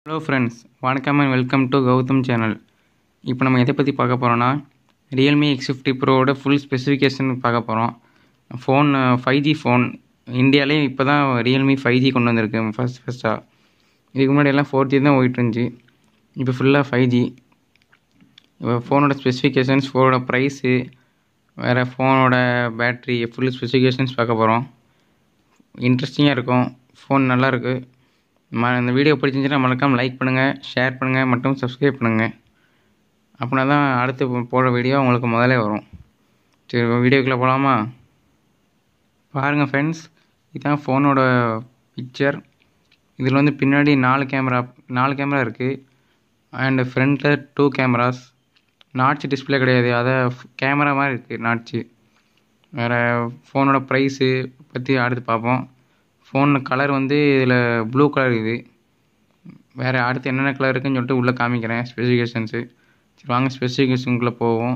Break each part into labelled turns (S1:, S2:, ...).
S1: hello friends வணக்கம் and welcome to Gautam channel இப்போ நம்ம எதை பற்றி பார்க்க போகிறோன்னா ரியல்மி எக்ஸ் ஃபிஃப்டி ப்ரோவோட ஃபுல் ஸ்பெசிஃபிகேஷன் பார்க்க போகிறோம் ஃபோன் ஃபைவ் ஜி ஃபோன் இந்தியாவிலே இப்போ தான் ரியல்மி ஃபைவ் ஜி கொண்டு வந்திருக்கு ஃபஸ்ட் ஃபஸ்ட்டாக இதுக்கு முன்னாடி எல்லாம் ஃபோர் ஜி தான் போயிட்டு இருந்துச்சு இப்போ ஃபுல்லாக ஃபைவ் ஜி இப்போ ஃபோனோட ஸ்பெசிஃபிகேஷன்ஸ் ஃபோனோட ப்ரைஸு வேறு ஃபோனோட பேட்ரி ஃபுல் ஸ்பெசிஃபிகேஷன்ஸ் பார்க்க போகிறோம் இன்ட்ரெஸ்டிங்காக இருக்கும் ஃபோன் நல்லாயிருக்கு ம இந்த வீடியோ பிடிச்சிருந்துச்சுன்னா மறக்காமல் லைக் பண்ணுங்கள் ஷேர் பண்ணுங்கள் மற்றும் சப்ஸ்கிரைப் பண்ணுங்கள் அப்படின்னா தான் அடுத்து போடுற வீடியோ உங்களுக்கு முதலே வரும் சரி வீடியோக்குள்ளே போகலாமா பாருங்கள் ஃப்ரெண்ட்ஸ் இதுதான் ஃபோனோட பிக்சர் இதில் வந்து பின்னாடி நாலு கேமரா நாலு கேமரா இருக்குது அண்டு ஃப்ரண்ட்டில் டூ கேமராஸ் நாட்ச் டிஸ்பிளே கிடையாது அதை கேமரா மாதிரி இருக்குது நாட்ச்சு வேறு ஃபோனோட ப்ரைஸு பற்றி அடுத்து பார்ப்போம் ஃபோன் கலர் வந்து இதில் ப்ளூ கலர் இது வேறு அடுத்து என்னென்ன கலர் இருக்குன்னு சொல்லிட்டு உள்ளே காமிக்கிறேன் ஸ்பெசிஃபிகேஷன்ஸு சரி வாங்க ஸ்பெசிஃபிகேஷனுக்குள்ளே போவோம்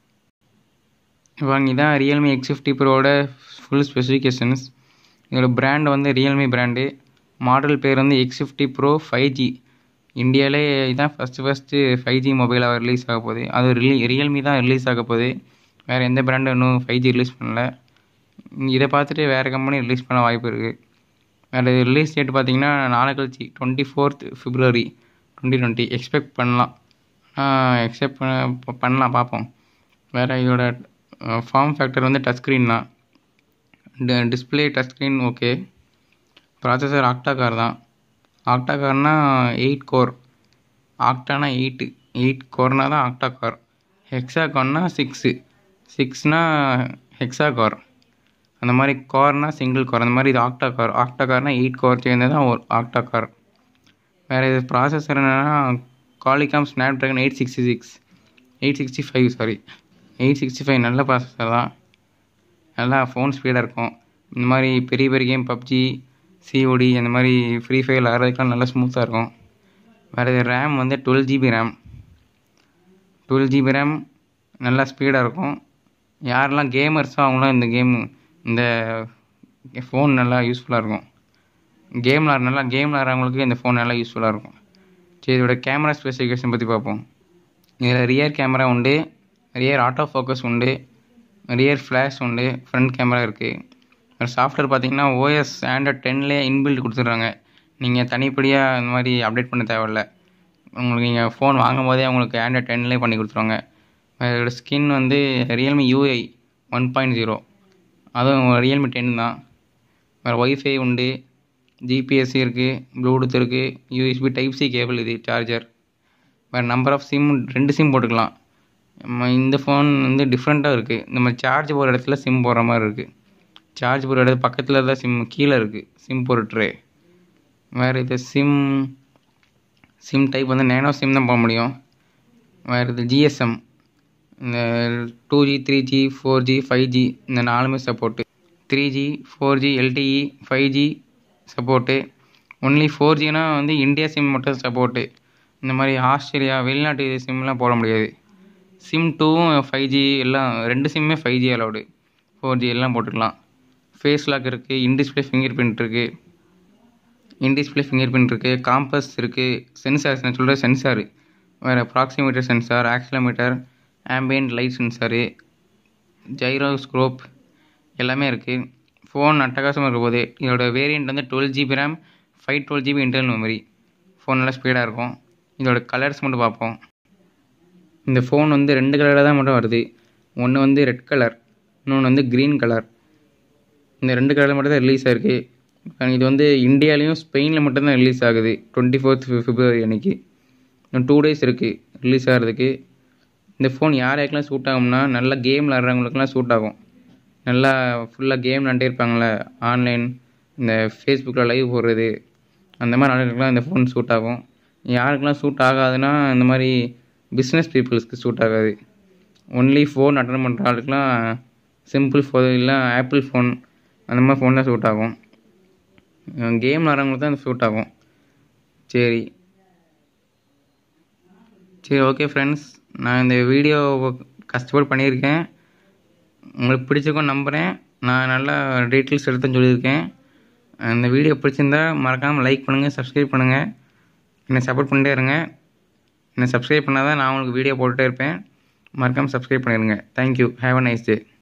S1: வாங்க இதான் ரியல்மி எக்ஸ் ஃபிஃப்டி ப்ரோவோட ஃபுல் ஸ்பெசிஃபிகேஷன்ஸ் இதோட பிராண்ட் வந்து ரியல்மி பிராண்டு மாடல் பேர் வந்து X fifty pro five G இந்தியாவிலே இதான் ஃபஸ்ட்டு ஃபஸ்ட்டு ஃபைவ் ஜி மொபைலாக ரிலீஸ் ஆக போகுது அது ரியல் ரியல்மி தான் ரிலீஸ் ஆக போகுது வேறு எந்த பிராண்டும் இன்னும் ஃபைவ் ஜி ரிலீஸ் பண்ணல இதை பார்த்துட்டு வேறு கம்பெனி ரிலீஸ் பண்ண வாய்ப்பு இருக்குது வேறு ரிலீஸ் டேட் பார்த்தீங்கன்னா நாளை கழிச்சு twenty fourth February twenty twenty expect பண்ணலாம் எக்ஸெப்ட் பண்ண பண்ணலாம் பார்ப்போம் வேறு இதோட ஃபார்ம் ஃபேக்டர் வந்து டச் ஸ்க்ரீன் தான் display touch screen okay processor octa core தான் ஆக்டா கார்னா எயிட் கோர் ஆக்டானா எயிட்டு எயிட் கோர்னா தான் ஆக்டா கார் ஹெக்ஸா கார்னா சிக்ஸு சிக்ஸ்னா ஹெக்ஸா கார் அந்த மாதிரி கார்னா சிங்கிள் கார் அந்த மாதிரி இது ஆக்டா கார் ஆக்டா கார்னா எயிட் கார் சேர்ந்தது தான் ஒரு ஆக்டா கார் வேறு இது ப்ராசஸர் என்னென்னா Qualcomm Snapdragon eight sixty six eight sixty five sorry eight sixty five நல்ல ப்ராசஸர் தான் நல்லா ஃபோன் ஸ்பீடாக இருக்கும் இந்த மாதிரி பெரிய பெரிய கேம் பப்ஜி சிஓடி அந்த மாதிரி ஃப்ரீ ஃபயர் ஆடுறதுக்கெலாம் நல்லா ஸ்மூத்தாக இருக்கும் வேறு இது ரேம் வந்து twelve GB RAM twelve GB RAM நல்லா ஸ்பீடாக இருக்கும் யாரெல்லாம் கேமர்ஸோ அவங்களாம் இந்த கேம் இந்த ஃபோன் நல்லா யூஸ்ஃபுல்லாக இருக்கும் கேம் விளாட்ற நல்லா கேம் விளாட்றவங்களுக்கு இந்த ஃபோன் நல்லா யூஸ்ஃபுல்லாக இருக்கும் சரி இதோட கேமரா ஸ்பெசிஃபிகேஷன் பற்றி பார்ப்போம் இதில் ரியர் கேமரா உண்டு ரியர் ஆட்டோ ஃபோக்கஸ் உண்டு ரியர் ஃப்ளாஷ் உண்டு ஃப்ரண்ட் கேமரா இருக்குது சாஃப்ட்வேர் பார்த்தீங்கன்னா ஓஎஸ் ஆண்ட்ராய்ட் டென்லேயே இன்பில்ட் கொடுத்துட்றாங்க நீங்கள் தனிப்படியாக இந்த மாதிரி அப்டேட் பண்ண தேவையில்ல உங்களுக்கு நீங்கள் ஃபோன் வாங்கும் போதே உங்களுக்கு ஆண்ட்ராய்ட் டென்லேயே பண்ணி கொடுத்துருவாங்க இதோட ஸ்கின் வந்து Realme UI one point zero அதுவும் ரியல்மி டென் தான் வேறு ஒய்ஃபை உண்டு ஜிபிஎஸ்சி இருக்குது ப்ளூடூத் இருக்குது யூஎஸ்பி டைப் சி கேபிள் இது சார்ஜர் வேறு நம்பர் ஆஃப் சிம் ரெண்டு சிம் போட்டுக்கலாம் இந்த ஃபோன் வந்து டிஃப்ரெண்ட்டாக இருக்குது நம்ம சார்ஜ் போகிற இடத்துல சிம் போடுற மாதிரி இருக்குது சார்ஜ் போகிற இடத்து பக்கத்தில் தான் சிம் கீழே இருக்குது சிம் போடுற ட்ரே வேறு இது சிம் சிம் டைப் வந்து நேனோ சிம் தான் போக முடியும் வேறு இது ஜிஎஸ்எம் இந்த two G three G four G five G இந்த நாலுமே support three G four G LTE five G support only four G வந்து இந்தியா சிம் மட்டும் சப்போர்ட்டு இந்த மாதிரி ஆஸ்திரேலியா வெளிநாட்டு சிம்லாம் போட முடியாது சிம் டூவும் ஃபைவ் ஜி எல்லாம் ரெண்டு சிம்மே five G allowed four G எல்லாம் போட்டுக்கலாம் ஃபேஸ் லாக் இருக்குது இன்டிஸ்பிளே ஃபிங்கர் பிரிண்ட் இருக்குது இன்டிஸ்பிளே ஃபிங்கர் பிரிண்ட் இருக்குது காம்பஸ் இருக்குது சென்சார்ஸ் நான் சொல்கிற சென்சாரு வேறு proximity sensor accelerometer ambient light sensor gyroscope எல்லாமே இருக்குது ஃபோன் அட்டகாசமாக இருக்க போது இதோட வேரியண்ட் வந்து twelve GB RAM five twelve GB internal memory phone நல்லா ஸ்பீடாக இருக்கும் இதோட கலர்ஸ் மட்டும் பார்ப்போம் இந்த ஃபோன் வந்து ரெண்டு கலரில் தான் மட்டும் வருது ஒன்று வந்து ரெட் கலர் இன்னொன்று வந்து க்ரீன் கலர் இந்த ரெண்டு கலரில் மட்டும் தான் ரிலீஸ் ஆகிருக்கு இது வந்து இந்தியாலேயும் ஸ்பெயினில் மட்டும்தான் ரிலீஸ் ஆகுது டுவெண்ட்டி ஃபோர்த் ஃபிப்ரவரி அன்னைக்கு இன்னும் டூ டேஸ் இருக்குது ரிலீஸ் ஆகிறதுக்கு இந்த ஃபோன் யார் யாருக்கெல்லாம் சூட் ஆகும்னா நல்லா கேம் விளாட்றவங்களுக்குலாம் சூட் ஆகும் நல்லா ஃபுல்லாக கேம் விளாண்டே இருப்பாங்களே ஆன்லைன் இந்த ஃபேஸ்புக்கில் லைவ் போடுறது அந்த மாதிரி ஆளுங்களுக்குலாம் இந்த ஃபோன் சூட் ஆகும் யாருக்கெல்லாம் சூட் ஆகாதுன்னா இந்த மாதிரி பிஸ்னஸ் பீப்புள்ஸ்க்கு சூட் ஆகாது ஒன்லி ஃபோன் அட்டன் பண்ணுற ஆளுக்குலாம் சிம்பிள் ஃபோன் இல்லை ஆப்பிள் ஃபோன் அந்த மாதிரி ஃபோன் தான் சூட் ஆகும் கேம் விளாட்றவங்களுக்கு தான் சூட் ஆகும் சரி சரி ஓகே ஃப்ரெண்ட்ஸ் நான் இந்த வீடியோ கஷ்டப்பட்டு பண்ணியிருக்கேன் உங்களுக்கு பிடிச்சிருக்கும் நம்புகிறேன் நான் நல்லா டீட்டெயில்ஸ் எடுத்துன்னு சொல்லியிருக்கேன் இந்த வீடியோ பிடிச்சிருந்தா மறக்காமல் லைக் பண்ணுங்கள் சப்ஸ்கிரைப் பண்ணுங்கள் என்னை சப்போர்ட் பண்ணிட்டே இருங்க என்னை சப்ஸ்கிரைப் பண்ணால் தான் நான் உங்களுக்கு வீடியோ போட்டுகிட்டே இருப்பேன் மறக்காமல் சப்ஸ்கிரைப் பண்ணிடுங்க thank you have a nice day